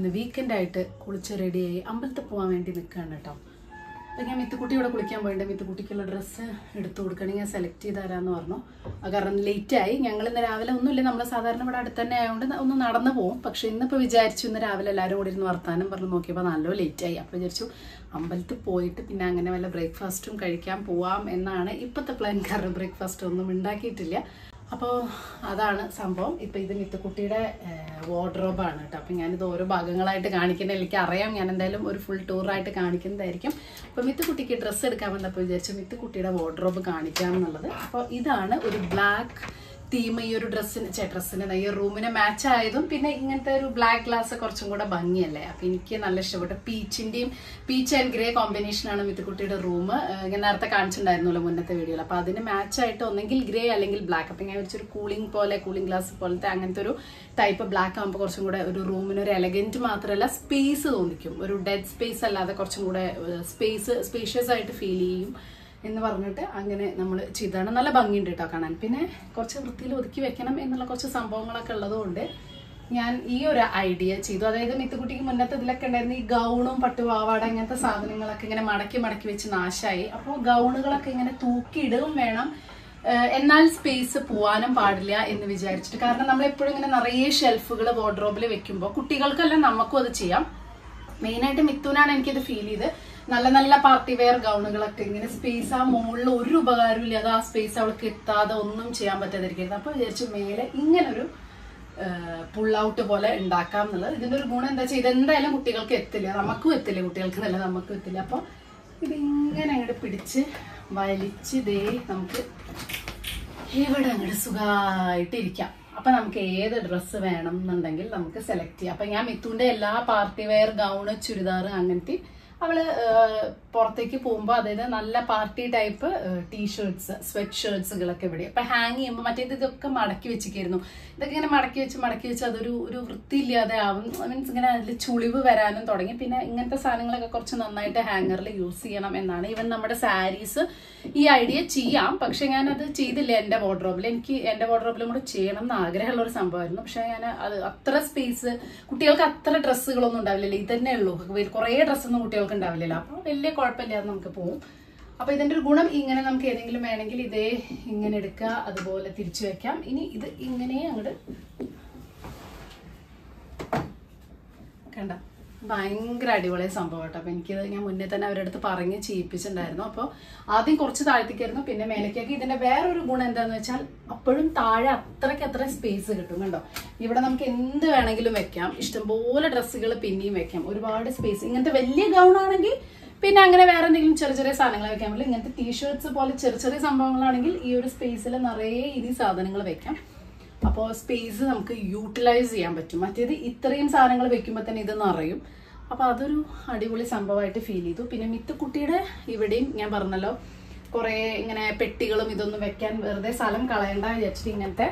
ഇന്ന് വീക്കെൻഡ് ആയിട്ട് കുളിച്ച് റെഡിയായി അമ്പലത്തിൽ പോകാൻ വേണ്ടി നിൽക്കുകയാണ് കേട്ടോ അപ്പം ഞാൻ മിത്തുക്കുട്ടി ഇവിടെ കുളിക്കാൻ പോയിട്ട് മിത്തുക്കുട്ടിക്കുള്ള ഡ്രസ്സ് എടുത്തു കൊടുക്കണമെങ്കിൽ ഞാൻ സെലക്ട് ചെയ്ത് തരാമെന്ന് പറഞ്ഞു അത് കാരണം ലേറ്റ് ആയി ഞങ്ങൾ ഇന്ന് രാവിലെ ഒന്നുമില്ല നമ്മൾ സാധാരണ ഇവിടെ അടുത്ത് തന്നെ ആയതുകൊണ്ട് ഒന്ന് നടന്നു പോകും പക്ഷെ ഇന്നിപ്പോൾ വിചാരിച്ചു ഇന്ന് രാവിലെ എല്ലാവരും കൂടി ഇരുന്ന് വർത്താനം പറഞ്ഞ് നോക്കിയപ്പോൾ നല്ല ലേറ്റ് ആയി അപ്പോൾ വിചാരിച്ചു അമ്പലത്തിൽ പോയിട്ട് പിന്നെ അങ്ങനെ വല്ല ബ്രേക്ക്ഫാസ്റ്റും കഴിക്കാൻ പോവാം എന്നാണ് ഇപ്പോഴത്തെ പ്ലാൻ കാരണം ബ്രേക്ക്ഫാസ്റ്റ് ഒന്നും ഉണ്ടാക്കിയിട്ടില്ല അപ്പോൾ അതാണ് സംഭവം ഇപ്പം ഇത് മിത്തുക്കുട്ടിയുടെ വാർഡ്രോബാണ് കേട്ടോ അപ്പം ഞാനിത് ഓരോ ഭാഗങ്ങളായിട്ട് കാണിക്കുന്നത് എനിക്ക് അറിയാം ഞാൻ എന്തായാലും ഒരു ഫുൾ ടൂറായിട്ട് കാണിക്കുന്നതായിരിക്കും അപ്പോൾ മിത്തുക്കുട്ടിക്ക് ഡ്രസ്സ് എടുക്കാൻ വന്നപ്പോൾ വിചാരിച്ചു മിത്തുക്കുട്ടിയുടെ വാർഡ്രോബ് കാണിക്കാം എന്നുള്ളത് അപ്പോൾ ഇതാണ് ഒരു ബ്ലാക്ക് തീം ഈ ഒരു ഡ്രസ്സിന് ചേ ഡ്രസ്സിന് ഈ റൂമിന് മാച്ച് ആയതും പിന്നെ ഇങ്ങനത്തെ ഒരു ബ്ലാക്ക് ഗ്ലാസ് കുറച്ചും കൂടെ ഭംഗിയല്ലേ അപ്പൊ എനിക്ക് നല്ല ഇഷ്ടപ്പെട്ടു പീച്ചിന്റെയും പീച്ച് ആൻഡ് ഗ്രേ കോമ്പിനേഷൻ ആണ് മിത്തുക്കുട്ടിയുടെ റൂം ഞാൻ നേരത്തെ കാണിച്ചിട്ടുണ്ടായിരുന്നല്ലോ മുന്നത്തെ വീഡിയോയിൽ അപ്പൊ അതിന് മാച്ച് ആയിട്ട് ഒന്നെങ്കിൽ ഗ്രേ അല്ലെങ്കിൽ ബ്ലാക്ക് അപ്പൊ ഞാൻ വെച്ചൊരു കൂളിംഗ് പോലെ കൂളിംഗ് ഗ്ലാസ് പോലത്തെ അങ്ങനത്തെ ഒരു ടൈപ്പ് ബ്ലാക്ക് ആകുമ്പോൾ കുറച്ചും കൂടെ ഒരു റൂമിന് ഒരു എലഗന്റ് മാത്രമല്ല സ്പേസ് തോന്നിക്കും ഒരു ഡെഡ് സ്പേസ് അല്ലാതെ കുറച്ചും കൂടെ സ്പേസ് സ്പേഷ്യസ് ആയിട്ട് ഫീൽ ചെയ്യും എന്ന് പറഞ്ഞിട്ട് അങ്ങനെ നമ്മൾ ചെയ്തതാണ് നല്ല ഭംഗിയുണ്ട് കേട്ടോ കാണാൻ പിന്നെ കുറച്ച് വൃത്തിയിൽ ഒതുക്കി വെക്കണം എന്നുള്ള കുറച്ച് സംഭവങ്ങളൊക്കെ ഉള്ളതുകൊണ്ട് ഞാൻ ഈ ഒരു ഐഡിയ ചെയ്തു അതായത് മിത്തുകുട്ടിക്ക് മുന്നത്തെ ഇതിലൊക്കെ ഉണ്ടായിരുന്ന ഈ ഗൗണും പട്ടുപാവാട ഇങ്ങനത്തെ സാധനങ്ങളൊക്കെ ഇങ്ങനെ മടക്കി മടക്കി വെച്ച് നാശമായി അപ്പോൾ ഗൗണുകളൊക്കെ ഇങ്ങനെ തൂക്കിയിടുകയും വേണം ഏഹ് എന്നാൽ സ്പേസ് പോവാനും പാടില്ല എന്ന് വിചാരിച്ചിട്ട് കാരണം നമ്മൾ എപ്പോഴും ഇങ്ങനെ നിറയെ ഷെൽഫുകൾ വാർഡ്രോബിൽ വെക്കുമ്പോൾ കുട്ടികൾക്കല്ല നമുക്കും അത് ചെയ്യാം മെയിനായിട്ട് മിത്തുനാണ് എനിക്കത് ഫീൽ ചെയ്ത് നല്ല നല്ല പാർട്ടി വെയർ ഗൗണുകളൊക്കെ ഇങ്ങനെ സ്പേസ് ആ മുകളിൽ ഒരു ഉപകാരവും ഇല്ലാതെ ആ സ്പേസ് അവൾക്ക് എത്താതെ ഒന്നും ചെയ്യാൻ പറ്റാതിരിക്കരുത് അപ്പൊ വിചാരിച്ചു മേലെ ഇങ്ങനൊരു പുൾ ഔട്ട് പോലെ ഉണ്ടാക്കാം എന്നുള്ളത് ഇതിന്റെ ഒരു ഗുണം എന്താ വെച്ചാൽ ഇതെന്തായാലും കുട്ടികൾക്ക് എത്തില്ല നമുക്കും എത്തില്ല കുട്ടികൾക്ക് നല്ല നമുക്കും എത്തില്ല അപ്പൊ ഇതിങ്ങനെ അങ്ങോട്ട് പിടിച്ച് വലിച്ച് ദേ നമുക്ക് ഇവിടെ അങ്ങോട്ട് സുഖമായിട്ട് ഇരിക്കാം അപ്പൊ നമുക്ക് ഏത് ഡ്രസ്സ് വേണം എന്നുണ്ടെങ്കിൽ നമുക്ക് സെലക്ട് ചെയ്യാം അപ്പൊ ഞാൻ മിത്തുവിന്റെ എല്ലാ പാർട്ടി വെയർ ഗൗണ് ചുരിദാർ അങ്ങനത്തെ അവള് ഏഹ്, പുറത്തേക്ക് പോകുമ്പോൾ അതായത് നല്ല പാർട്ടി ടൈപ്പ് ടീഷർട്സ് സ്വെറ്റ് ഷർട്സുകളൊക്കെ ഇവിടെ അപ്പൊ ഹാങ് ചെയ്യുമ്പോൾ മറ്റേത് ഇതൊക്കെ മടക്കി വെച്ചിരിക്കുന്നു ഇതൊക്കെ ഇങ്ങനെ മടക്കി വെച്ച് മടക്കി വെച്ച് അതൊരു ഒരു വൃത്തിയില്ലാതെ ആവും മീൻസ് ഇങ്ങനെ അതിൽ ചുളിവ് വരാനും തുടങ്ങി പിന്നെ ഇങ്ങനത്തെ സാധനങ്ങളൊക്കെ കുറച്ച് നന്നായിട്ട് ഹാങ്ങറിൽ യൂസ് ചെയ്യണം എന്നാണ് ഈവൻ നമ്മുടെ സാരീസ് ഈ ഐഡിയ ചെയ്യാം പക്ഷെ ഞാൻ അത് ചെയ്തില്ല എൻ്റെ വാർഡ്രോബിൽ എനിക്ക് എൻ്റെ വാർഡ്രോബിലും കൂടെ ചെയ്യണം എന്ന് ആഗ്രഹമുള്ള ഒരു സംഭവമായിരുന്നു പക്ഷെ ഞാൻ അത് അത്ര സ്പേസ് കുട്ടികൾക്ക് അത്ര ഡ്രസ്സുകളൊന്നും ഉണ്ടാവില്ലല്ലോ ഇത് തന്നെ ഉള്ളൂ കുറേ ഡ്രസ്സൊന്നും കുട്ടികൾക്ക് ഉണ്ടാവില്ലല്ലോ അപ്പോൾ വലിയ കുഴപ്പമില്ലാതെ നമുക്ക് പോകും അപ്പൊ ഇതിന്റെ ഒരു ഗുണം ഇങ്ങനെ നമുക്ക് ഏതെങ്കിലും വേണമെങ്കിൽ ഇതേ ഇങ്ങനെ എടുക്കുക അതുപോലെ തിരിച്ചു വെക്കാം ഇനി ഇത് ഇങ്ങനെ അങ്ങോട്ട് കണ്ട ഭയങ്കര അടിപൊളി സംഭവം കേട്ടോ അപ്പൊ എനിക്കിത് ഞാൻ മുന്നേ തന്നെ അവരുടെ അടുത്ത് പറഞ്ഞ് ചെയ്യിപ്പിച്ചിട്ടുണ്ടായിരുന്നു അപ്പോൾ ആദ്യം കുറച്ച് താഴ്ത്തിക്കായിരുന്നു പിന്നെ മേലേക്കാക്കി ഇതിന്റെ വേറൊരു ഗുണം എന്താന്ന് വെച്ചാൽ അപ്പോഴും താഴെ അത്രയ്ക്ക് അത്ര സ്പേസ് കിട്ടും കണ്ടോ ഇവിടെ നമുക്ക് എന്ത് വേണമെങ്കിലും വെക്കാം ഇഷ്ടംപോലെ ഡ്രസ്സുകൾ പിന്നെയും വെക്കാം ഒരുപാട് സ്പേസ് ഇങ്ങനത്തെ വലിയ ഗൗൺ ആണെങ്കിൽ പിന്നെ അങ്ങനെ വേറെ എന്തെങ്കിലും ചെറിയ ചെറിയ സാധനങ്ങൾ വെക്കാൻ പറ്റില്ല ഇങ്ങനത്തെ ടീഷർട്സ് പോലെ ചെറിയ ചെറിയ സംഭവങ്ങളാണെങ്കിൽ ഈ ഒരു സ്പേസിൽ നിറയെ ഇനി സാധനങ്ങൾ വെക്കാം അപ്പോൾ സ്പേസ് നമുക്ക് യൂട്ടിലൈസ് ചെയ്യാൻ പറ്റും മറ്റേത് ഇത്രയും സാധനങ്ങൾ വെക്കുമ്പോൾ തന്നെ ഇത് നിറയും അപ്പോൾ അതൊരു അടിപൊളി സംഭവമായിട്ട് ഫീൽ ചെയ്തു പിന്നെ മിത്തുക്കുട്ടിയുടെ ഇവിടെയും ഞാൻ പറഞ്ഞല്ലോ കുറേ ഇങ്ങനെ പെട്ടികളും ഇതൊന്നും വെക്കാൻ വെറുതെ സ്ഥലം കളയണ്ട വിചാരിച്ചിട്ട് ഇങ്ങനത്തെ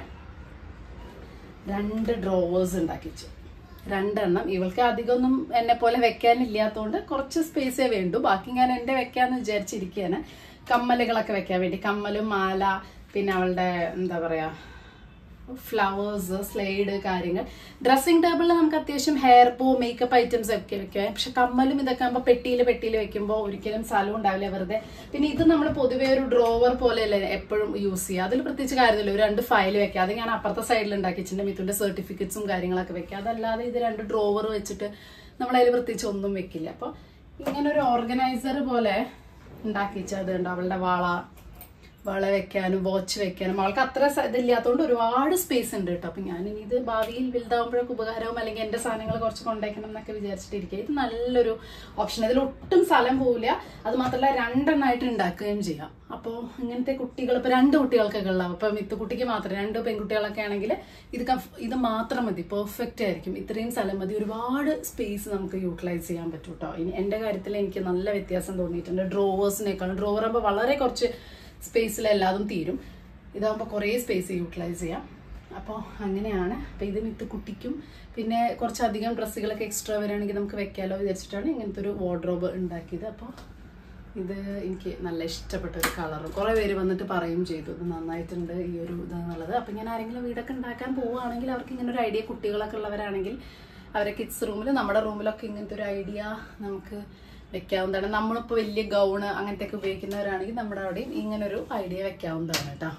രണ്ട് ഡ്രോവേഴ്സ് ഉണ്ടാക്കി വെച്ചു രണ്ടെണ്ണം ഇവൾക്ക് അധികമൊന്നും എന്നെ പോലെ വെക്കാനില്ലാത്തതുകൊണ്ട് കുറച്ച് സ്പേസേ വേണ്ടു ബാക്കി ഞാൻ എൻ്റെ വെക്കാന്ന് വിചാരിച്ചിരിക്കുകയാണ് കമ്മലുകളൊക്കെ വെക്കാൻ വേണ്ടി കമ്മലും മാല പിന്നെ അവളുടെ എന്താ പറയാ ഫ്ലവേഴ്സ് സ്ലൈഡ് കാര്യങ്ങൾ ഡ്രസ്സിംഗ് ടേബിളിൽ നമുക്ക് അത്യാവശ്യം ഹെയർ ബോ മേക്കപ്പ് ഐറ്റംസ് ഒക്കെ വെക്കാം പക്ഷെ കമ്മലും ഇതൊക്കെ ആകുമ്പോൾ പെട്ടിയിൽ പെട്ടിയിൽ വെക്കുമ്പോൾ ഒരിക്കലും സ്ഥലം ഉണ്ടാവില്ല വെറുതെ പിന്നെ ഇത് നമ്മൾ പൊതുവേ ഒരു ഡ്രോവർ പോലെയല്ലേ എപ്പോഴും യൂസ് ചെയ്യുക അതിൽ പ്രത്യേകിച്ച് കാര്യമില്ല ഒരു രണ്ട് ഫയൽ വെക്കുക അത് ഞാൻ അപ്പുറത്തെ സൈഡിൽ ഉണ്ടാക്കി വെച്ചിട്ടുണ്ട് മിത്തുന്റെ സർട്ടിഫിക്കറ്റ്സും കാര്യങ്ങളൊക്കെ വെക്കുക അതല്ലാതെ ഇത് രണ്ട് ഡ്രോവർ വെച്ചിട്ട് നമ്മളതിൽ പ്രത്യേകിച്ച് ഒന്നും വെക്കില്ല അപ്പോൾ ഇങ്ങനെ ഒരു ഓർഗനൈസർ പോലെ ഉണ്ടാക്കി വെച്ചത് ഉണ്ട് അവളുടെ വാള വള വെക്കാനും വാച്ച് വെക്കാനും അവൾക്ക് അത്ര സ- ഇതില്ലാത്തതുകൊണ്ട് ഒരുപാട് സ്പേസ് ഉണ്ട് കേട്ടോ അപ്പൊ ഞാൻ ഇനി ഇത് ഭാവിയിൽ വലുതാവുമ്പോഴൊക്കെ ഉപകാരവും അല്ലെങ്കിൽ എന്റെ സാധനങ്ങൾ കുറച്ച് കൊണ്ടേക്കണം എന്നൊക്കെ വിചാരിച്ചിട്ടിരിക്കുക ഇത് നല്ലൊരു ഓപ്ഷൻ ഇതിൽ ഒട്ടും സ്ഥലം പോവില്ല അത് മാത്രമല്ല രണ്ടെണ്ണമായിട്ട് ഉണ്ടാക്കുകയും ചെയ്യാം അപ്പോൾ ഇങ്ങനത്തെ കുട്ടികൾ ഇപ്പൊ രണ്ട് കുട്ടികൾക്കൊക്കെ ഉള്ള ഇപ്പൊ മിത്ത് കുട്ടിക്ക് മാത്രം രണ്ട് പെൺകുട്ടികളൊക്കെ ആണെങ്കിൽ ഇത് കംഫ്- ഇത് മാത്രം മതി പെർഫെക്റ്റ് ആയിരിക്കും ഇത്രയും സ്ഥലം മതി ഒരുപാട് സ്പേസ് നമുക്ക് യൂട്ടിലൈസ് ചെയ്യാൻ പറ്റും കേട്ടോ ഇനി എന്റെ കാര്യത്തിൽ എനിക്ക് നല്ല വ്യത്യാസം തോന്നിയിട്ടുണ്ട് ഡ്രോവേഴ്സിനേക്കാളും ഡ്രോവർ ആകുമ്പോൾ വളരെ കുറച്ച് സ്പേസിൽ എല്ലാതും തീരും ഇതാകുമ്പോൾ കുറേ സ്പേസ് യൂട്ടിലൈസ് ചെയ്യാം അപ്പോൾ അങ്ങനെയാണ് അപ്പോൾ ഇത് മിത്ത് കുട്ടിക്കും പിന്നെ കുറച്ചധികം ഡ്രസ്സുകളൊക്കെ എക്സ്ട്രാ വരികയാണെങ്കിൽ നമുക്ക് വെക്കാലോ വിചാരിച്ചിട്ടാണ് ഇങ്ങനത്തെ ഒരു വാർഡ്രോബ് ഉണ്ടാക്കിയത് അപ്പോൾ ഇത് എനിക്ക് നല്ല ഇഷ്ടപ്പെട്ട ഒരു കളറും കുറേ പേര് വന്നിട്ട് പറയും ചെയ്തു ഇത് നന്നായിട്ടുണ്ട് ഈ ഒരു ഇതെന്നുള്ളത് അപ്പം ഞാൻ ആരെങ്കിലും വീടൊക്കെ ഉണ്ടാക്കാൻ പോവുകയാണെങ്കിൽ അവർക്ക് ഇങ്ങനെ ഒരു ഐഡിയ കുട്ടികളൊക്കെ ഉള്ളവരാണെങ്കിൽ അവരെ കിഡ്സ് റൂമിൽ നമ്മുടെ റൂമിലൊക്കെ ഇങ്ങനത്തെ ഒരു ഐഡിയ നമുക്ക് വെക്കാവുന്നതാണ് നമ്മളിപ്പോൾ വലിയ ഗൗണ് അങ്ങനത്തെ ഒക്കെ ഉപയോഗിക്കുന്നവരാണെങ്കിൽ നമ്മുടെ അവിടെയും ഇങ്ങനൊരു ഐഡിയ വെക്കാവുന്നതാണ് കേട്ടോ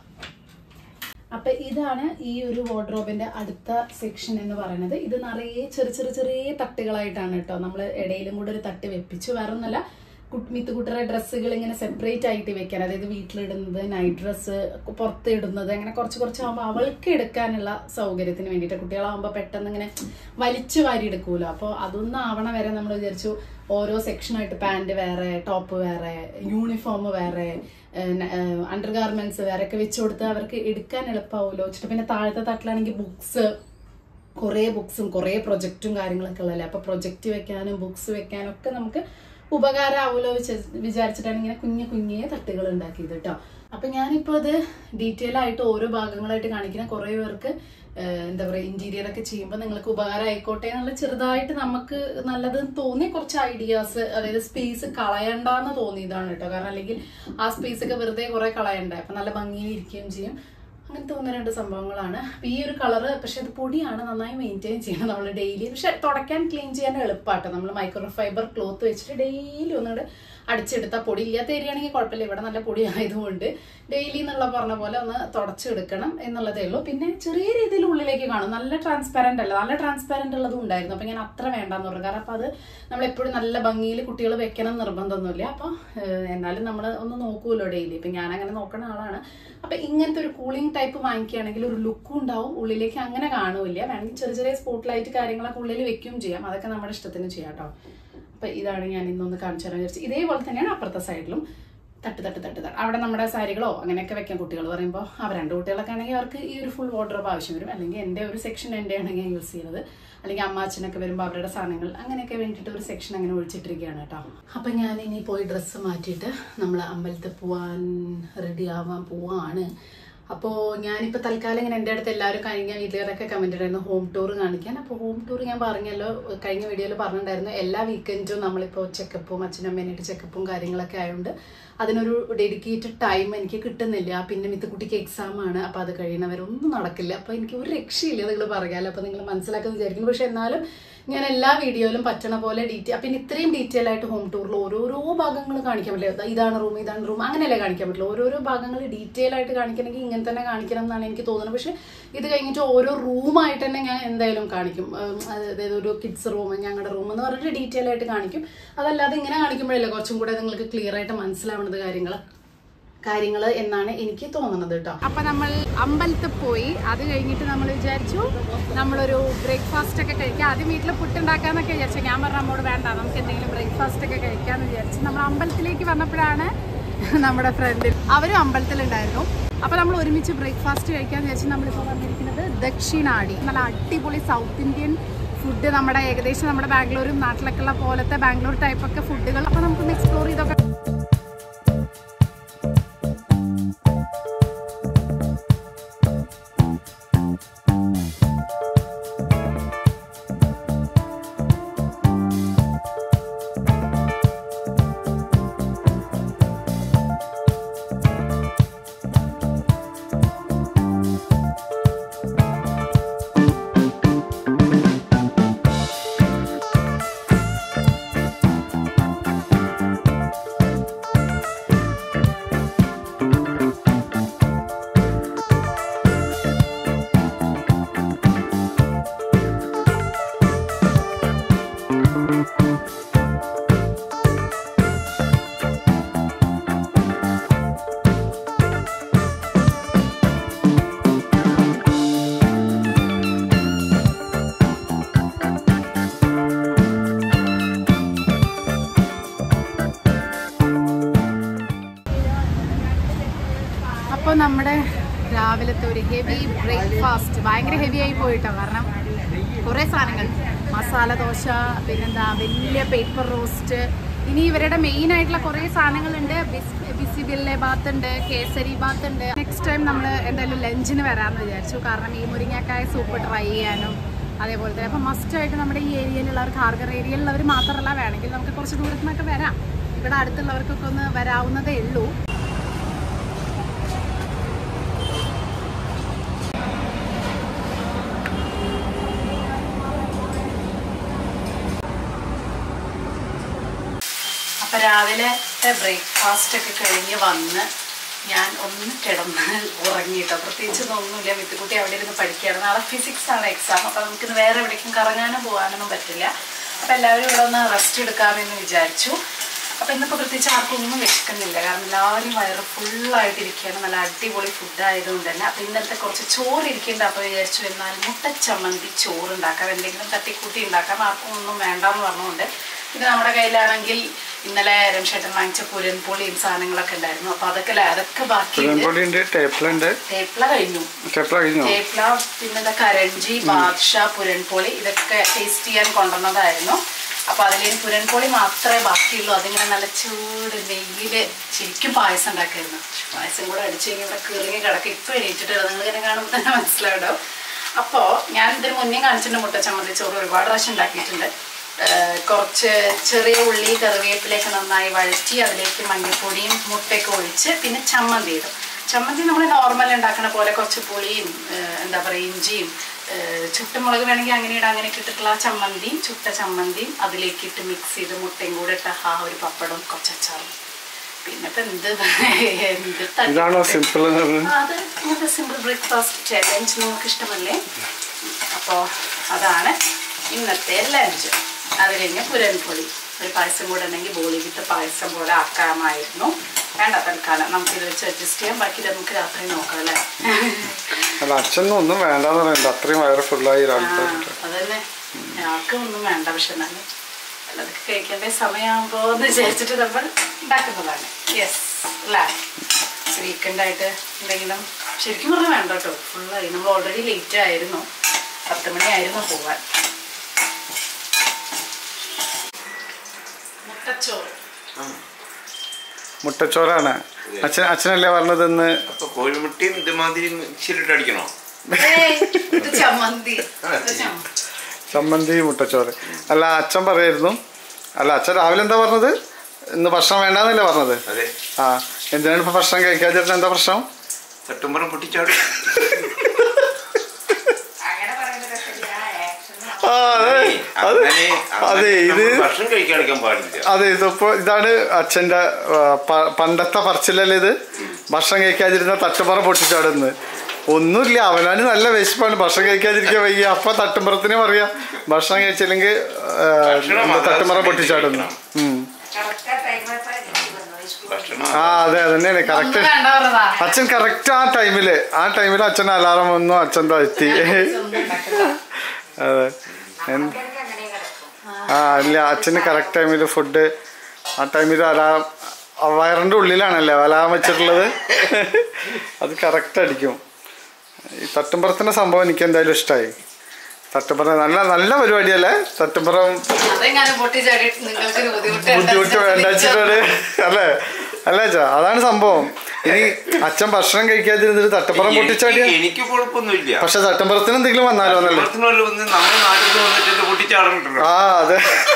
അപ്പൊ ഇതാണ് ഈ ഒരു വാർഡ്രോബിന്റെ അടുത്ത സെക്ഷൻ എന്ന് പറയുന്നത് ഇത് നിറയെ ചെറിയ ചെറിയ ചെറിയ തട്ടുകളായിട്ടാണ് കേട്ടോ നമ്മൾ ഇടയിലും കൂടെ ഒരു തട്ട് വെപ്പിച്ചു വേറെ ഒന്നല്ല മിത്തുകുട്ടറെ ഡ്രസ്സുകൾ ഇങ്ങനെ സെപ്പറേറ്റ് ആയിട്ട് വെക്കാൻ അതായത് വീട്ടിലിടുന്നത് നൈറ്റ് ഡ്രസ്സ് പുറത്ത് ഇടുന്നത് അങ്ങനെ കുറച്ച് കുറച്ചാകുമ്പോൾ അവൾക്ക് എടുക്കാനുള്ള സൗകര്യത്തിന് വേണ്ടിയിട്ട് കുട്ടികളാകുമ്പോൾ പെട്ടെന്ന് ഇങ്ങനെ വലിച്ചു വാരി എടുക്കൂലോ അപ്പോൾ അതൊന്നും ആവണ വരെ നമ്മൾ വിചാരിച്ചു ഓരോ സെക്ഷനായിട്ട് പാൻറ് വേറെ ടോപ്പ് വേറെ യൂണിഫോം വേറെ അണ്ടർ ഗാർമെന്റ്സ് വേറെ ഒക്കെ വെച്ച് കൊടുത്ത് അവർക്ക് എടുക്കാൻ എളുപ്പമാവുമല്ലോ വെച്ചിട്ട് പിന്നെ താഴത്തെ തട്ടിലാണെങ്കിൽ ബുക്സ് കുറേ ബുക്സും കുറേ പ്രൊജക്റ്റും കാര്യങ്ങളൊക്കെ ഉള്ളതല്ലേ അപ്പൊ പ്രൊജക്റ്റ് വെക്കാനും ബുക്സ് വെക്കാനും ഒക്കെ നമുക്ക് ഉപകാരമാവുമല്ലോ വെച്ച് വിചാരിച്ചിട്ടാണ് ഇങ്ങനെ കുഞ്ഞു കുഞ്ഞേ തട്ടുകൾ ഉണ്ടാക്കിയത് കേട്ടോ അപ്പൊ ഞാനിപ്പോ അത് ഡീറ്റെയിൽ ആയിട്ട് ഓരോ ഭാഗങ്ങളായിട്ട് കാണിക്കുന്ന കുറേ പേർക്ക് ഏഹ്, എന്താ പറയുക ഇന്റീരിയർ ഒക്കെ ചെയ്യുമ്പോൾ നിങ്ങൾക്ക് ഉപകാരം ആയിക്കോട്ടെ എന്നുള്ള ചെറുതായിട്ട് നമുക്ക് നല്ലത് തോന്നിയ കുറച്ച് ഐഡിയാസ് അതായത് സ്പേസ് കളയണ്ടെന്ന് തോന്നിയതാണ് കേട്ടോ കാരണം അല്ലെങ്കിൽ ആ സ്പേസ് ഒക്കെ വെറുതെ കുറെ കളയണ്ടേ അപ്പൊ നല്ല ഭംഗിയിൽ ഇരിക്കുകയും ചെയ്യും അങ്ങനത്തെ ഒന്ന് രണ്ട് സംഭവങ്ങളാണ് അപ്പൊ ഈ ഒരു കളറ് പക്ഷെ അത് പൊടിയാണ് നന്നായി മെയിൻറ്റെയിൻ ചെയ്യണം നമ്മൾ ഡെയിലി പക്ഷെ തുടയ്ക്കാൻ ക്ലീൻ ചെയ്യാൻ എളുപ്പമാട്ടോ നമ്മൾ മൈക്രോ ഫൈബർ ക്ലോത്ത് വെച്ചിട്ട് ഡെയിലി ഒന്നുകൂടെ അടിച്ചെടുത്താൽ പൊടി ഇല്ലാത്ത ഏരിയയാണെങ്കിൽ കുഴപ്പമില്ല ഇവിടെ നല്ല പൊടി ആയതുകൊണ്ട് ഡെയിലി എന്നുള്ള പറഞ്ഞ പോലെ ഒന്ന് തുടച്ചെടുക്കണം എന്നുള്ളതേ ഉള്ളൂ പിന്നെ ചെറിയ രീതിയിൽ ഉള്ളിലേക്ക് കാണും നല്ല ട്രാൻസ്പാരന്റ് അല്ല നല്ല ട്രാൻസ്പാരന്റ് ഉള്ളതും ഉണ്ടായിരുന്നു അപ്പൊ ഞാൻ അത്ര വേണ്ടെന്ന് പറഞ്ഞു കാരണം അപ്പൊ അത് നമ്മൾ എപ്പോഴും നല്ല ഭംഗിയിൽ കുട്ടികൾ വെക്കണം നിർബന്ധമൊന്നുമില്ല അപ്പൊ ഏഹ്, എന്നാലും നമ്മൾ ഒന്ന് നോക്കുമല്ലോ ഡെയിലി ഇപ്പൊ ഞാൻ അങ്ങനെ നോക്കുന്ന ആളാണ് അപ്പൊ ഇങ്ങനത്തെ ഒരു കൂളിംഗ് ടൈപ്പ് വാങ്ങിക്കുകയാണെങ്കിൽ ഒരു ലുക്കും ഉണ്ടാവും ഉള്ളിലേക്ക് അങ്ങനെ കാണൂല വേണമെങ്കിൽ ചെറിയ ചെറിയ സ്പോട്ട് ലൈറ്റ് കാര്യങ്ങളൊക്കെ ഉള്ളിൽ വെക്കുകയും ചെയ്യാം അതൊക്കെ നമ്മുടെ ഇഷ്ടത്തിന് ചെയ്യാം കേട്ടോ അപ്പൊ ഇതാണ് ഞാൻ ഇന്നൊന്ന് കാണിച്ചു തരാൻ വിചാരിച്ചത് ഇതേപോലെ തന്നെയാണ് അപ്പുറത്തെ സൈഡിലും തട്ട് തട്ട് തട്ട് തട്ട് അവിടെ നമ്മുടെ സാരികളോ അങ്ങനെയൊക്കെ വെക്കാൻ കുട്ടികൾ പറയുമ്പോൾ അവർ രണ്ട് കുട്ടികളൊക്കെ ആണെങ്കിൽ അവർക്ക് ഈ ഒരു ഫുൾ വാർഡ്രോബ് ആവശ്യം വരും അല്ലെങ്കിൽ എൻ്റെ ഒരു സെക്ഷൻ എൻ്റെ ആണ് ഞാൻ യൂസ് ചെയ്യുന്നത് അല്ലെങ്കിൽ അമ്മാച്ചനൊക്കെ വരുമ്പോൾ അവരുടെ സാധനങ്ങൾ അങ്ങനെയൊക്കെ വേണ്ടിയിട്ട് ഒരു സെക്ഷൻ അങ്ങനെ ഒഴിച്ചിട്ടിരിക്കുകയാണ് കേട്ടോ അപ്പം ഞാൻ ഇനി പോയി ഡ്രസ്സ് മാറ്റിയിട്ട് നമ്മൾ അമ്പലത്തിൽ പോവാൻ റെഡി ആവാൻ പോവാണ് അപ്പോൾ ഞാനിപ്പോൾ തൽക്കാലം ഇങ്ങനെ എൻ്റെ അടുത്ത് എല്ലാവരും കഴിഞ്ഞ വീട്ടിലൊക്കെ കമൻറ്റ് ഉണ്ടായിരുന്നു ഹോം ടൂർ കാണിക്കാൻ അപ്പോൾ ഹോം ടൂർ ഞാൻ പറഞ്ഞല്ലോ കഴിഞ്ഞ വീഡിയോയിൽ പറഞ്ഞിട്ടുണ്ടായിരുന്നു എല്ലാ വീക്കെൻഡും നമ്മളിപ്പോൾ ചെക്കപ്പും അച്ഛനമ്മേനായിട്ട് ചെക്കപ്പും കാര്യങ്ങളൊക്കെ ആയതുകൊണ്ട് അതിനൊരു ഡെഡിക്കേറ്റഡ് ടൈം എനിക്ക് കിട്ടുന്നില്ല പിന്നെ മിത്തുക്കുട്ടിക്ക് എക്സാം ആണ് അപ്പോൾ അത് കഴിയുന്നവരെ ഒന്നും നടക്കില്ല അപ്പോൾ എനിക്ക് ഒരു രക്ഷയില്ല നിങ്ങൾ പറയാലോ അപ്പോൾ നിങ്ങൾ മനസ്സിലാക്കുമെന്ന് വിചാരിക്കുന്നു പക്ഷെ എന്നാലും ഞാൻ എല്ലാ വീഡിയോയിലും പറ്റണ പോലെ ഡീറ്റെയിൽ അപ്പം ഇത്രയും ഡീറ്റെയിൽ ആയിട്ട് ഹോം ടൂറിൽ ഓരോരോ ഭാഗങ്ങൾ കാണിക്കാൻ പറ്റില്ല ദാ ഇതാണ് റൂം ഇതാണ് റൂം അങ്ങനെയല്ലേ കാണിക്കാൻ പറ്റില്ല ഓരോരോ ഭാഗങ്ങൾ ഡീറ്റെയിൽ ആയിട്ട് കാണിക്കണമെങ്കിൽ ഇങ്ങനെ തന്നെ കാണിക്കണം എന്നാണ് എനിക്ക് തോന്നുന്നത് പക്ഷെ ഇത് കഴിഞ്ഞിട്ട് ഓരോ റൂമായിട്ട് തന്നെ ഞാൻ എന്തായാലും കാണിക്കും ഉം, അതായത് ഒരു കിഡ്സ് റൂം ഞങ്ങളുടെ റൂം എന്ന് പറഞ്ഞിട്ട് ഡീറ്റെയിൽ ആയിട്ട് കാണിക്കും അതല്ലാതെ ഇങ്ങനെ കാണിക്കുമ്പോഴല്ലേ കുറച്ചും കൂടെ നിങ്ങൾക്ക് ക്ലിയർ ആയിട്ട് മനസ്സിലാവുന്നത് കാര്യങ്ങൾ കാര്യങ്ങൾ എന്നാണ് എനിക്ക് തോന്നുന്നത് കേട്ടോ അപ്പൊ നമ്മൾ അമ്പലത്തിൽ പോയി അത് കഴിഞ്ഞിട്ട് നമ്മൾ വിചാരിച്ചു നമ്മളൊരു ബ്രേക്ക്ഫാസ്റ്റ് ഒക്കെ കഴിക്കാം ആദ്യം വീട്ടിൽ പുട്ടുണ്ടാക്കാന്നൊക്കെ വിചാരിച്ചു ഞാൻ പറഞ്ഞ നമ്മോട് വേണ്ട നമുക്ക് എന്തെങ്കിലും ബ്രേക്ക്ഫാസ്റ്റ് ഒക്കെ കഴിക്കാന്ന് വിചാരിച്ചു നമ്മൾ അമ്പലത്തിലേക്ക് വന്നപ്പോഴാണ് നമ്മുടെ ഫ്രണ്ടിൽ അവരും അമ്പലത്തിലുണ്ടായിരുന്നു അപ്പൊ നമ്മൾ ഒരുമിച്ച് ബ്രേക്ക്ഫാസ്റ്റ് കഴിക്കാന്ന് വിചാരിച്ചു നമ്മളിപ്പോൾ വന്നിരിക്കുന്നത് ദക്ഷിണാടി നല്ല അടിപൊളി സൗത്ത് ഇന്ത്യൻ ഫുഡ് നമ്മുടെ ഏകദേശം നമ്മുടെ ബാംഗ്ലൂരും നാട്ടിലൊക്കെ ഉള്ള പോലത്തെ ബാംഗ്ലൂർ ടൈപ്പ് ഒക്കെ ഫുഡുകൾ അപ്പൊ നമുക്കൊന്ന് എക്സ്പ്ലോർ ചെയ്തൊക്കെ അപ്പോൾ നമ്മുടെ രാവിലത്തെ ഒരു ഹെവി ബ്രേക്ക്ഫാസ്റ്റ് ഭയങ്കര ഹെവി ആയി പോയിട്ടോ കാരണം കുറേ സാധനങ്ങൾ മസാല ദോശ പിന്നെന്താ വലിയ പേപ്പർ റോസ്റ്റ് ഇനി ഇവരുടെ മെയിൻ ആയിട്ടുള്ള കുറേ സാധനങ്ങളുണ്ട് ബിസിബില്ലെ ബാത്ത് ഉണ്ട് കേസരി ബാത്ത് ഉണ്ട് നെക്സ്റ്റ് ടൈം നമ്മൾ എന്തായാലും ലഞ്ചിന് വരാമെന്ന് വിചാരിച്ചു കാരണം ഈ മുരിങ്ങക്കായ സൂപ്പ് ട്രൈ ചെയ്യാനും അതേപോലെ തന്നെ അപ്പം മസ്റ്റായിട്ട് നമ്മുടെ ഈ ഏരിയയിലുള്ളവർ ഹാർഗർ ഏരിയയിലുള്ളവർ മാത്രമല്ല വേണമെങ്കിൽ നമുക്ക് കുറച്ച് ദൂരത്തു നിന്നൊക്കെ വരാം ഇവിടെ അടുത്തുള്ളവർക്കൊക്കെ ഒന്ന് വരാവുന്നതേ ഉള്ളൂ രാവിലത്തെ ബ്രേക്ക്ഫാസ്റ്റ് ഒക്കെ കഴിഞ്ഞ് വന്ന് ഞാൻ ഒന്ന് കിടന്ന് ഉറങ്ങിയിട്ടോ പ്രത്യേകിച്ച് ഒന്നുമില്ല മിത്തുക്കുട്ടി അവിടെ ഇരുന്ന് പഠിക്കുകയാണ് നാളെ ഫിസിക്സ് ആണ് എക്സാം അപ്പോൾ നമുക്കിന്ന് വേറെ എവിടേക്കും കറങ്ങാനും പോകാനൊന്നും പറ്റില്ല അപ്പോൾ എല്ലാവരും ഇവിടെ ഒന്ന് റെസ്റ്റ് എടുക്കാമെന്ന് വിചാരിച്ചു അപ്പോൾ ഇന്നിപ്പോൾ പ്രത്യേകിച്ച് ആർക്കും ഒന്നും വിശക്കുന്നില്ല കാരണം എല്ലാവരും വയറ് ഫുള്ളായിട്ടിരിക്കുകയാണ് നല്ല അടിപൊളി ഫുഡ് ആയതുകൊണ്ട് തന്നെ അപ്പോൾ ഇന്നലത്തെ കുറച്ച് ചോറ് ഇരിക്കേണ്ട അപ്പോൾ വിചാരിച്ചു എന്നാൽ മുട്ട ചമ്മന്തി ചോറ് ഉണ്ടാക്കാം എന്തെങ്കിലും തട്ടിക്കൂട്ടി ഉണ്ടാക്കാം ആർക്കും ഒന്നും വേണ്ടാന്ന് പറഞ്ഞുകൊണ്ട് ഇത് നമ്മുടെ കയ്യിലാണെങ്കിൽ ഇന്നലെ രംഷേട്ടൻ വാങ്ങിച്ച പുരൻപൊളിയും സാധനങ്ങളൊക്കെ ഉണ്ടായിരുന്നു അപ്പോൾ അതൊക്കെ അല്ലേ അതൊക്കെ ബാക്കിയുണ്ട് പുരൻപൊടി ഉണ്ട് ടേപ്പിളുണ്ട് തേപ്പില കഴിഞ്ഞു ടേപ്പിള കഴിഞ്ഞോ തേപ്പില പിന്നെ ഇതാ കരഞ്ചി ബാദ്ഷാ പുരൻപോളി ഇതൊക്കെ ടേസ്റ്റ് ചെയ്യാൻ കൊണ്ടുവന്നതായിരുന്നു അപ്പൊ അതിൽ പുരൻപോളി മാത്രമേ ബാക്കിയുള്ളൂ അതിങ്ങനെ നല്ല ചൂട് നെയ്യില് ശരിക്കും പായസം ഉണ്ടാക്കായിരുന്നു പായസം കൂടെ അടിച്ചു കഴിഞ്ഞാൽ ഇവിടെ കീറിങ്ങി കിടക്കും ഇപ്പൊ എണീറ്റിട്ട് നിങ്ങൾ ഇങ്ങനെ കാണുമ്പോൾ തന്നെ മനസ്സിലാവും അപ്പോൾ ഞാൻ ഇതിന് മുന്നേ കാണിച്ചിട്ടുണ്ട് മുട്ട ചമ്മന്തി ചോറ് ഒരുപാട് പ്രാവശ്യം ഉണ്ടാക്കിയിട്ടുണ്ട് ഏഹ് കുറച്ച് ചെറിയ ഉള്ളി കറിവേപ്പിലേക്ക് നന്നായി വഴറ്റി അതിലേക്ക് മഞ്ഞൾപ്പൊടിയും മുട്ടയൊക്കെ ഒഴിച്ച് പിന്നെ ചമ്മന്തി ഇടും ചമ്മന്തി നമ്മൾ നോർമൽ ഉണ്ടാക്കുന്ന പോലെ കുറച്ച് പുളിയും ഏഹ് എന്താ പറയുക ഇഞ്ചിയും ഏഹ് ചുട്ടുമുളക് വേണമെങ്കിൽ അങ്ങനെ ഇടാം അങ്ങനെ ഇട്ടിട്ടുള്ള ആ ചമ്മന്തിയും ചുട്ട ചമ്മന്തിയും അതിലേക്ക് ഇട്ട് മിക്സ് ചെയ്ത് മുട്ടയും കൂടെ ഇട്ട ആ ഒരു പപ്പടവും കുറച്ച് അച്ചാറും പിന്നെ ഇപ്പം എന്ത് എന്ത് തട്ടി- ഇതാണോ സിമ്പിൾ എന്ന് പറഞ്ഞത് അത് ഇങ്ങനത്തെ സിമ്പിൾ ബ്രേക്ക്ഫാസ്റ്റ് ചലഞ്ച് നിങ്ങൾക്ക് ഇഷ്ടമല്ലേ അപ്പോൾ അതാണ് ഇന്നത്തെ ലഞ്ച് അത് കഴിഞ്ഞ് പുരൻപൊളി ഒരു പായസം കൂടെ ഉണ്ടെങ്കിൽ ബോളി വിത്ത് പായസം പോലെ ആക്കാമായിരുന്നു വേണ്ട തൽക്കാലം നമുക്കിത് വെച്ച് അഡ്ജസ്റ്റ് ചെയ്യാം ബാക്കി നമുക്ക് രാത്രി നോക്കാം അല്ലേ അല്ല അച്ഛനും ഒന്നും വേണ്ടാന്ന് പറയുന്നത് അത്രയും വയറ് ഫുള്ളായി ആ, രാവിലത്തെ അതന്നെ ഞങ്ങൾക്ക് ഒന്നും വേണ്ട പക്ഷെ എന്നാലും അതൊക്കെ കഴിക്കേണ്ട സമയമാകുമ്പോ എന്ന് വിചാരിച്ചിട്ട് നമ്മൾ ഉണ്ടാക്കുന്നതാണ് യെസ് അല്ലേ വീക്കെൻഡായിട്ട് എന്തെങ്കിലും ശരിക്കും പറഞ്ഞാൽ വേണ്ട കേട്ടോ ഫുള്ളായി നമ്മൾ ഓൾറെഡി ലേറ്റ് ആയിരുന്നു പത്ത് മണിയായിരുന്നു പോവാൻ മുട്ടച്ചോറ് മുട്ടച്ചോറാണ് അച്ഛൻ അച്ഛനല്ലേ പറഞ്ഞത് ഇന്ന് അപ്പൊ കോഴിമുട്ടയും ഇതുമാതിരി മിക്സിയിലിട്ട് അടിക്കണോ ഏയ്, ഇത് ചമ്മന്തി ഇത് ചമ്മന്തി ചമ്മന്തി മുട്ടച്ചോറ് അല്ല അച്ഛൻ പറയായിരുന്നു അല്ല അച്ഛൻ രാവിലെ എന്താ പറഞ്ഞത് ഇന്ന് ഭക്ഷണം വേണ്ടാന്നല്ലേ പറഞ്ഞത് അതെ ആ എന്തിനാണ് ഇപ്പൊ ഭക്ഷണം കഴിക്കാതിരുന്ന എന്താ പ്രശ്നം തട്ടുമ്പറം പൊട്ടിച്ചാടും അങ്ങനെ പറയുന്നത് ആക്ഷൻ ആ അതെ അത് അങ്ങനെ അതെ അങ്ങനെ ഇത് നമ്മൾ ഭക്ഷണം കഴിക്കാതിരിക്കാൻ പാടില്ല അതെ ഇതിപ്പോ ഇതാണ് അച്ഛന്റെ ആ, പ- പണ്ടത്തെ പറച്ചിലല്ലേ ഇത് ഭക്ഷണം കഴിക്കാതിരുന്ന തട്ടുപറ പൊട്ടിച്ചാടുന്ന് ഒന്നുമില്ല അവനാണ് നല്ല വിശപ്പാണ് ഭക്ഷണം കഴിക്കാതിരിക്കാൻ വയ്യ അപ്പൊ തട്ടുമ്പറത്തിന് പറയാം ഭക്ഷണം കഴിച്ചില്ലെങ്കിൽ ആ, ഭക്ഷണം എന്താ അതാ തട്ടുമ്പറ സമയത്ത് പൊട്ടിച്ചാടുന്നു ഉം. ഭക്ഷണം ആ അതെ അതന്നെയാണ് കറക്റ്റ് ഒന്നും വേണ്ട പറഞ്ഞതാ അച്ഛൻ കറക്റ്റ് ആ ടൈമില് ആ ടൈമിൽ അച്ഛൻ അലാറം വന്നു അച്ഛൻ ദാ എത്തി അതെ എന്ത്- ആ ഇല്ല അച്ഛന് കറക്റ്റ് ടൈമിൽ ഫുഡ് ആ ടൈമിൽ അലാറം ആ വയറിൻ്റെ ഉള്ളിലാണല്ലേ അലാറം വെച്ചിട്ടുള്ളത് അത് കറക്റ്റ് അടിക്കും ഈ തട്ടുംപുറത്തിൻ്റെ സംഭവം എനിക്ക് എന്തായാലും ഇഷ്ടമായി തട്ടുംപുറം നല്ല നല്ല പരിപാടിയല്ലേ തട്ടുംപുറം അതെങ്ങനെ പൊട്ടിച്ചാടി നിങ്ങൾക്ക് ഒരു ബുദ്ധിമുട്ട് ബുദ്ധിമുട്ട് വേണ്ട വെച്ചിട്ടാണ് അല്ലേ അല്ലേ അച്ഛാ അതാണ് സംഭവം ഇനി അച്ഛൻ ഭക്ഷണം കഴിക്കാതിരുന്നിട്ട് തട്ടുംപുറം പൊട്ടിച്ചാടിയ എനിക്ക് എനിക്ക് കുഴപ്പമൊന്നുമില്ല പക്ഷെ തട്ടുംപുറത്തിന് എന്തെങ്കിലും വന്നാലോ എന്നല്ലേ തട്ടുമ്പറത്തിനുള്ള വന്ന് നമ്മുടെ നാട്ടിൽ നിന്ന് വന്നിട്ട് ഇത് പൊട്ടിച്ചാടുന്നുണ്ടല്ലോ ആ അതെ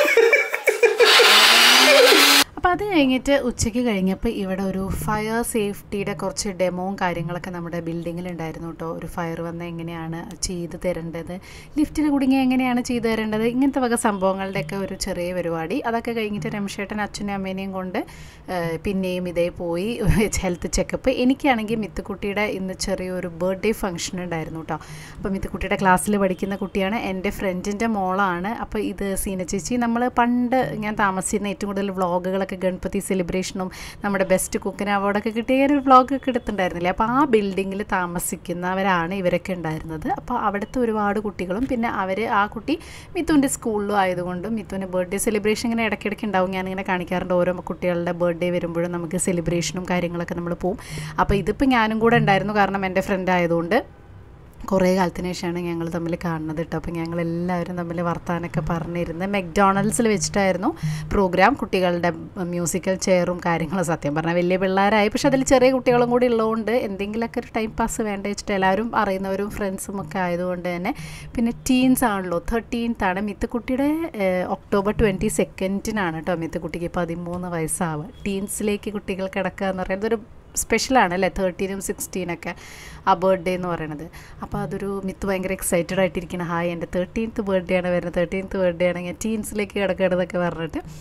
അപ്പോൾ അത് കഴിഞ്ഞിട്ട് ഉച്ചയ്ക്ക് കഴിഞ്ഞപ്പോൾ ഇവിടെ ഒരു ഫയർ സേഫ്റ്റിയുടെ കുറച്ച് ഡെമോവും കാര്യങ്ങളൊക്കെ നമ്മുടെ ബിൽഡിങ്ങിലുണ്ടായിരുന്നു കേട്ടോ ഒരു ഫയർ വന്നാൽ എങ്ങനെയാണ് ചെയ്ത് തരേണ്ടത് ലിഫ്റ്റിൽ കുടുങ്ങിയ എങ്ങനെയാണ് ചെയ്തു തരേണ്ടത് ഇങ്ങനത്തെ വക സംഭവങ്ങളുടെയൊക്കെ ഒരു ചെറിയ പരിപാടി അതൊക്കെ കഴിഞ്ഞിട്ട് രമേശേട്ടൻ അച്ഛനും അമ്മേനെയും കൊണ്ട് ആ, പിന്നെയും ഇതേ പോയി ഹെൽത്ത് ചെക്കപ്പ് എനിക്കാണെങ്കിൽ മിത്തുക്കുട്ടിയുടെ ഇന്ന് ചെറിയൊരു ബർത്ത്ഡേ ഫംഗ്ഷൻ ഉണ്ടായിരുന്നു കേട്ടോ അപ്പോൾ മിത്തുക്കുട്ടിയുടെ ക്ലാസ്സിൽ പഠിക്കുന്ന കുട്ടിയാണ് എൻ്റെ ഫ്രണ്ടിൻ്റെ മോളാണ് അപ്പോൾ ഇത് സീന ചേച്ചി നമ്മൾ പണ്ട് ഞാൻ താമസിച്ചിരുന്ന ഏറ്റവും കൂടുതൽ വ്ളോഗുകളൊക്കെ ഗണപതി സെലിബ്രേഷനും നമ്മുടെ ബെസ്റ്റ് കുക്കിന് അവാർഡൊക്കെ കിട്ടിയ ഒരു വ്ളോഗൊക്കെ എടുത്തിട്ടുണ്ടായിരുന്നില്ലേ അപ്പോൾ ആ ബിൽഡിങ്ങിൽ താമസിക്കുന്നവരാണ് ഇവരൊക്കെ ഉണ്ടായിരുന്നത് അപ്പോൾ അവിടുത്തെ ഒരുപാട് കുട്ടികളും പിന്നെ അവർ ആ കുട്ടി മിത്തുവിൻ്റെ സ്കൂളിലും ആയതുകൊണ്ടും മിത്തുവിൻ്റെ ബർത്ത്ഡേ സെലിബ്രേഷൻ ഇങ്ങനെ ഇടയ്ക്കിടയ്ക്ക് ഉണ്ടാവും ഞാനിങ്ങനെ കാണിക്കാറുണ്ട് ഓരോ കുട്ടികളുടെ ബർത്ത്ഡേ വരുമ്പോഴും നമുക്ക് സെലിബ്രേഷനും കാര്യങ്ങളൊക്കെ നമ്മൾ പോവും അപ്പോൾ ഇതിപ്പോൾ ഞാനും കൂടെ ഉണ്ടായിരുന്നു കാരണം എൻ്റെ ഫ്രണ്ട് ആയതുകൊണ്ട് കുറേ കാലത്തിന് ശേഷമാണ് ഞങ്ങൾ തമ്മിൽ കാണുന്നത് കേട്ടോ അപ്പോൾ ഞങ്ങൾ എല്ലാവരും തമ്മിൽ വർത്താനൊക്കെ പറഞ്ഞിരുന്ന് മെക്ഡോണൽഡ്സിൽ വെച്ചിട്ടായിരുന്നു പ്രോഗ്രാം കുട്ടികളുടെ മ്യൂസിക്കൽ ചെയറും കാര്യങ്ങളും സത്യം പറഞ്ഞാൽ വലിയ പിള്ളേരായി പക്ഷെ അതിൽ ചെറിയ കുട്ടികളും കൂടി ഉള്ളതുകൊണ്ട് എന്തെങ്കിലുമൊക്കെ ഒരു ടൈം പാസ് വേണ്ട വെച്ചിട്ട് എല്ലാവരും അറിയുന്നവരും ഫ്രണ്ട്സും ഒക്കെ ആയതുകൊണ്ട് തന്നെ പിന്നെ ടീൻസ് ആണല്ലോ തേർട്ടീൻത്താണ് മിത്തുക്കുട്ടിയുടെ ഒക്ടോബർ ട്വൻറ്റി സെക്കൻഡിനാണ് കേട്ടോ മിത്തുക്കുട്ടിക്ക് പതിമൂന്ന് വയസ്സാവുക ടീൻസിലേക്ക് കുട്ടികൾ കിടക്കുക എന്ന് പറയുന്നത് ഒരു സ്പെഷ്യലാണ് അല്ലേ തേർട്ടീനും സിക്സ്റ്റീനൊക്കെ ആ ബർത്ത്ഡേ എന്ന് പറയണത് അപ്പോൾ അതൊരു മിത്ത് ഭയങ്കര എക്സൈറ്റഡ് ആയിട്ടിരിക്കണം ഹായ് എൻ്റെ തേർട്ടീൻത്ത് ബർത്ത്ഡേ ആണ് വരുന്നത് തേർട്ടീൻത്ത് ബർത്ത്ഡേ ആണ് ഞാൻ ടീൻസിലേക്ക് കിടക്കണമെന്നൊക്കെ പറഞ്ഞിട്ട്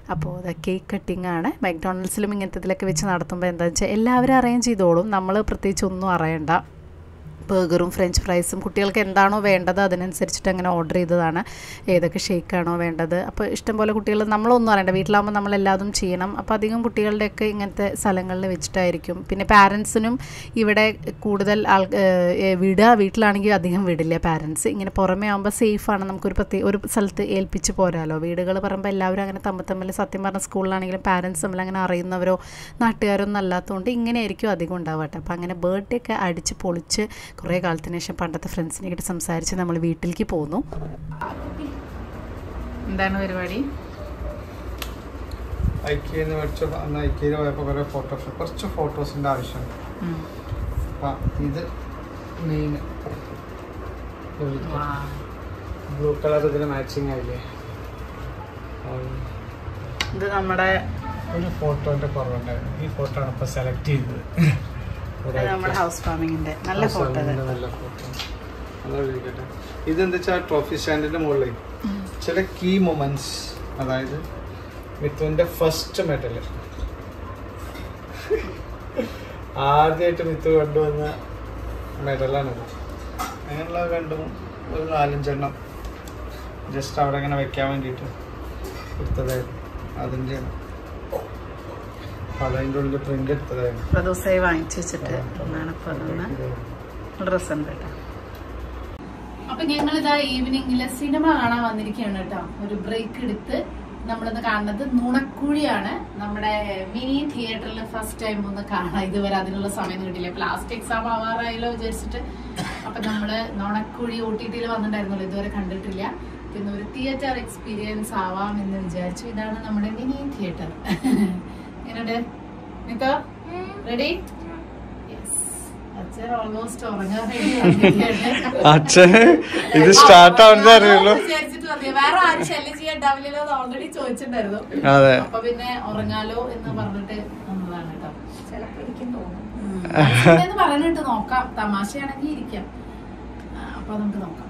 അപ്പോൾ അത് കേക്ക് കട്ടിംഗ് ആണ് മക്ഡൊണാൾഡ്സിലും ഇങ്ങനത്തെ ഇതിലൊക്കെ വെച്ച് നടത്തുമ്പോൾ എന്താണെന്ന് വെച്ചാൽ എല്ലാവരും അറേഞ്ച് ചെയ്തോളും നമ്മൾ പ്രത്യേകിച്ച് ഒന്നും അറിയണ്ട ബർഗറും ഫ്രഞ്ച് ഫ്രൈസും കുട്ടികൾക്ക് എന്താണോ വേണ്ടത് അതിനനുസരിച്ചിട്ട് അങ്ങനെ ഓർഡർ ചെയ്തതാണ് ഏതൊക്കെ ഷേക്കാണോ വേണ്ടത് അപ്പോൾ ഇഷ്ടംപോലെ കുട്ടികൾ നമ്മളൊന്നും അറിയണ്ട വീട്ടിലാകുമ്പോൾ നമ്മളെല്ലാതും ചെയ്യണം അപ്പോൾ അധികം കുട്ടികളുടെയൊക്കെ ഇങ്ങനത്തെ സ്ഥലങ്ങളിൽ വെച്ചിട്ടായിരിക്കും പിന്നെ പാരൻസിനും ഇവിടെ കൂടുതൽ ആൾ ഏഹ് വിടുക വീട്ടിലാണെങ്കിൽ അധികം വിടില്ല പാരൻസ് ഇങ്ങനെ പുറമേ ആകുമ്പോൾ സേഫാണ് നമുക്കൊരു പ്രത്യേക ഒരു സ്ഥലത്ത് ഏൽപ്പിച്ച് പോരാലോ വീടുകൾ പറയുമ്പോൾ എല്ലാവരും അങ്ങനെ തമ്മിൽ തമ്മിൽ സത്യം പറഞ്ഞ സ്കൂളിലാണെങ്കിലും പാരൻസ് തമ്മിൽ അങ്ങനെ അറിയുന്നവരോ നാട്ടുകാരോ ഒന്നും അല്ലാത്തതുകൊണ്ട് ഇങ്ങനെയായിരിക്കും അധികം ഉണ്ടാവട്ടെ അപ്പോൾ അങ്ങനെ ബർത്ത്ഡേ ഒക്കെ അടിച്ച് പൊളിച്ച് കുറേ കാലത്തിന് ശേഷം പണ്ടത്തെ ഫ്രണ്ട്സിനെ കിട്ടി സംസാരിച്ച് നമ്മൾ വീട്ടിലേക്ക് പോന്നു എന്താണ് പരിപാടി ഐക്യന്ന് മേടിച്ച അന്ന് ഐക്യയിൽ പോയപ്പോൾ കുറേ ഫോട്ടോസ് കുറച്ച് ഫോട്ടോസിൻ്റെ ആവശ്യമുണ്ട് അപ്പം ഇത് മെയിൻ ബ്ലൂ കളർ ഇതിന് മാച്ചിങ് ആയില്ലേ ഉം. ഇത് നമ്മുടെ ഒരു ഫോട്ടോന്റെ കുറവുണ്ടായിരുന്നു ഈ ഫോട്ടോ ആണ് ഇപ്പൊ സെലക്ട് ചെയ്തത് ഇത് നമ്മുടെ ഹൗസ് ഫാമിങ്ങിന്റെ നല്ല ആ ഫോട്ടോ സാധനത്തിന്റെ നല്ല ഫോട്ടോ അതായിരിക്കട്ടെ ഇതെന്താ വെച്ചാൽ ട്രോഫി സ്റ്റാൻഡിന്റെ മുകളിൽ ചില കീ മൊമെന്റ്സ് അതായത് മിത്തുവിന്റെ ഫസ്റ്റ് മെഡല് ആദ്യമായിട്ട് മിത്തു കൊണ്ടുവന്ന മെഡലാണിത് അങ്ങനെയുള്ള കണ്ടു ഒരു നാലഞ്ചെണ്ണം ജസ്റ്റ് അവിടെ ഇങ്ങനെ വെക്കാൻ വേണ്ടിയിട്ട് എടുത്തതായിരുന്നു അതിൻ്റെ അപ്പം അതിൻ്റെ ഉള്ളിൽ പ്രിന്റ് എടുത്തതായിരുന്നു ഇപ്പൊ ദിവസമായി വാങ്ങിച്ചു വെച്ചിട്ട് എന്നാണ് ഇപ്പൊ അതൊന്ന് ഡ്രസ് ഉണ്ട് കേട്ടോ അപ്പൊ ഞങ്ങൾ ഇതാ ഈവനിങ്ങില് സിനിമ കാണാൻ വന്നിരിക്കുകയാണ് കേട്ടോ ഒരു ബ്രേക്ക് എടുത്ത് നമ്മളിന്ന് കാണുന്നത് നുണക്കുഴിയാണ് നമ്മുടെ മിനി തിയേറ്ററിൽ ഫസ്റ്റ് ടൈം ഒന്ന് കാണാം ഇതുവരെ അതിനുള്ള സമയം കിട്ടില്ല ഇപ്പൊ ലാസ്റ്റ് എക്സാം ആവാറായല്ലോ വിചാരിച്ചിട്ട് അപ്പൊ നമ്മള് നുണക്കുഴി ഒ ടി ടിയിൽ വന്നിട്ടുണ്ടായിരുന്നല്ലോ ഇതുവരെ കണ്ടിട്ടില്ല പിന്നെ ഒരു തിയേറ്റർ എക്സ്പീരിയൻസ് ആവാം എന്ന് വിചാരിച്ചു ഇതാണ് നമ്മുടെ മിനി തിയേറ്റർ എങ്ങനെയുണ്ട് നിക്കോ റെഡി അച്ഛൻ ഓൾമോസ്റ്റ് ഉറങ്ങാൻ വേണ്ടി അച്ഛൻ ഇത് സ്റ്റാർട്ട് ആവുന്നതേ അറിയുള്ളൂ വിചാരിച്ചിട്ട് വന്നേ. വേറെ ആരും ശല്യം ചെയ്യാൻ ഉണ്ടാവില്ലല്ലോ എന്ന് ഓൾറെഡി ചോദിച്ചിട്ടുണ്ടായിരുന്നു അതെ അപ്പൊ പിന്നെ ഉറങ്ങാലോ എന്ന് പറഞ്ഞിട്ട് വന്നതാണ് കേട്ടോ ചിലപ്പോ എനിക്കും തോന്നും എന്ന് പറഞ്ഞിട്ട് നോക്കാം തമാശയാണെങ്കിൽ ഇരിക്കാം ആ, അപ്പൊ നമുക്ക് നോക്കാം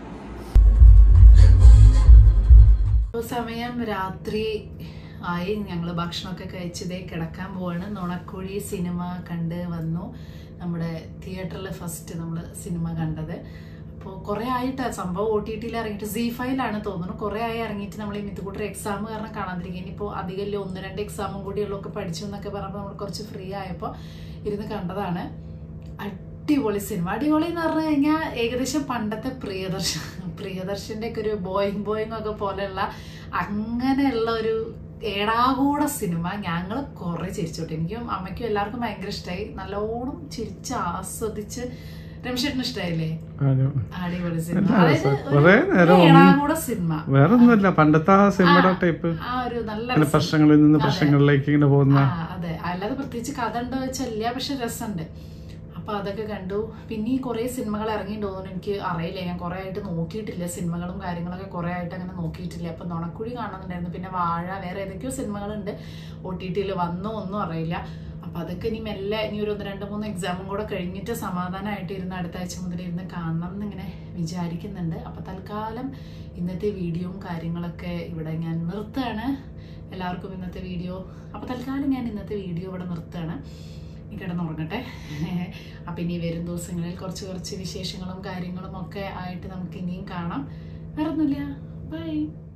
ഇപ്പൊ സമയം രാത്രി ആയി ഞങ്ങൾ ഭക്ഷണമൊക്കെ കഴിച്ചതേ കിടക്കാൻ പോവാണ് നുണക്കുഴി സിനിമ കണ്ട് വന്നു നമ്മുടെ തിയേറ്ററിൽ ഫസ്റ്റ് നമ്മൾ സിനിമ കണ്ടത് അപ്പോൾ കുറേ ആയിട്ട് സംഭവം ഒ ടി ടിയിൽ ഇറങ്ങിയിട്ട് സി ഫൈവിലാണ് തോന്നുന്നു കുറേ ആയി ഇറങ്ങിയിട്ട് നമ്മൾ ഈ മിത്തുകൂട്ടർ എക്സാം കാരണം കാണാതിരിക്കുക ഇനിയിപ്പോൾ അധികമല്ല ഒന്ന് രണ്ട് എക്സാമും കൂടി ഉള്ളതൊക്കെ പഠിച്ചു എന്നൊക്കെ പറഞ്ഞപ്പോൾ നമ്മൾ കുറച്ച് ഫ്രീ ആയപ്പോൾ ഇരുന്ന് കണ്ടതാണ് അടിപൊളി സിനിമ അടിപൊളി എന്ന് പറഞ്ഞു കഴിഞ്ഞാൽ ഏകദേശം പണ്ടത്തെ പ്രിയദർശൻ പ്രിയദർശന്റെ ഒക്കെ ഒരു ബോയിങ് ബോയിങ് ഒക്കെ പോലെയുള്ള അങ്ങനെയുള്ള ഒരു ഏടാകൂട സിനിമ ഞങ്ങൾ കുറെ ചിരിച്ചോട്ടെ എനിക്കും അമ്മയ്ക്കും എല്ലാവർക്കും ഭയങ്കര ഇഷ്ടമായി നല്ലോണം ചിരിച്ച് ആസ്വദിച്ച് രമേശേട്ടന് ഇഷ്ടമായില്ലേ അടിപൊളി സിനിമ നല്ല അതായത് രസം. ഒരു കുറേ നേരം ഒന്നും- ഏടാകൂട സിനിമ വേറെ ഒന്നുമില്ല പണ്ടത്തെ ആ സിനിമയുടെ ടൈപ്പ് ആ ഒരു നല്ല ഇങ്ങനെ രസം. പ്രശ്നങ്ങളിൽ നിന്ന് അതെ. പ്രശ്നങ്ങളിലേക്ക് ഇങ്ങനെ പോകുന്ന ആ, അതെ അല്ലാതെ പ്രത്യേകിച്ച് കഥ ഉണ്ടോ വെച്ചല്ല പക്ഷെ രസമുണ്ട് അപ്പൊ അതൊക്കെ കണ്ടു പിന്നെ ഈ കുറെ സിനിമകൾ ഇറങ്ങിയിട്ട് തോന്നുന്നു എനിക്ക് അറിയില്ല ഞാൻ കുറെ ആയിട്ട് നോക്കിയിട്ടില്ല സിനിമകളും കാര്യങ്ങളൊക്കെ കുറെ ആയിട്ട് അങ്ങനെ നോക്കിയിട്ടില്ല അപ്പൊ നുണക്കുഴി കാണുന്നുണ്ടായിരുന്നു പിന്നെ വാഴ വേറെ ഏതൊക്കെയോ സിനിമകളുണ്ട് ഒ ടി ടിയിൽ വന്നോ ഒന്നും അറിയില്ല അപ്പൊ അതൊക്കെ ഇനി മെല്ലെ ഇനി ഒരു ഒന്ന് രണ്ട് മൂന്ന് എക്സാമും കൂടെ കഴിഞ്ഞിട്ട് സമാധാനമായിട്ട് ഇരുന്ന് അടുത്ത ആഴ്ച മുതൽ ഇരുന്ന് കാണണം എന്നിങ്ങനെ വിചാരിക്കുന്നുണ്ട് അപ്പൊ തൽക്കാലം ഇന്നത്തെ വീഡിയോയും കാര്യങ്ങളൊക്കെ ഇവിടെ ഞാൻ നിർത്തുകയാണ് എല്ലാവർക്കും ഇന്നത്തെ വീഡിയോ അപ്പോൾ തൽക്കാലം ഞാൻ ഇന്നത്തെ വീഡിയോ ഇവിടെ നിർത്തുകയാണ് ഈ കിടന്നുറങ്ങട്ടെ അപ്പം ഇനി വരും ദിവസങ്ങളിൽ കുറച്ച് കുറച്ച് വിശേഷങ്ങളും കാര്യങ്ങളും ഒക്കെ ആയിട്ട് നമുക്ക് ഇനിയും കാണാം വേറെ ഒന്നുമില്ല ബൈ